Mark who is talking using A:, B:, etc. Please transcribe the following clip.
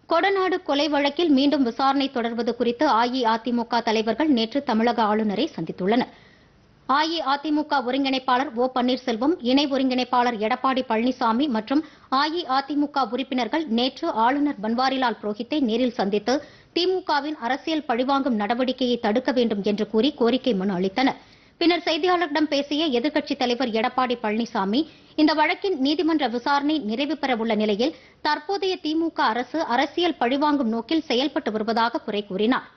A: கொடநாடு கொலை வழக்கில் மீண்டும் விசாரணை தொடர்வது குறித்து அஇஅதிமுக தலைவர்கள் நேற்று தமிழக ஆளுநரை சந்தித்துள்ளனர் அஇஅதிமுக ஒருங்கிணைப்பாளர் ஓ பன்னீர்செல்வம் இணை ஒருங்கிணைப்பாளர் எடப்பாடி பழனிசாமி மற்றும் அஇஅதிமுக உறுப்பினர்கள் நேற்று ஆளுநர் பன்வாரிலால் புரோஹித்தை நேரில் சந்தித்து திமுகவின் அரசியல் பழிவாங்கும் நடவடிக்கையை தடுக்க வேண்டும் என்று கூறி கோரிக்கை மனு அளித்தனர் பின்னர் செய்தியாளர்களிடம் பேசிய எதிர்க்கட்சித் தலைவர் எடப்பாடி பழனிசாமி இந்த வழக்கின் நீதிமன்ற விசாரணை நிறைவு பெறவுள்ள நிலையில் தற்போதைய திமுக அரசு அரசியல் பழிவாங்கும் நோக்கில் செயல்பட்டு வருவதாக குறை கூறினார்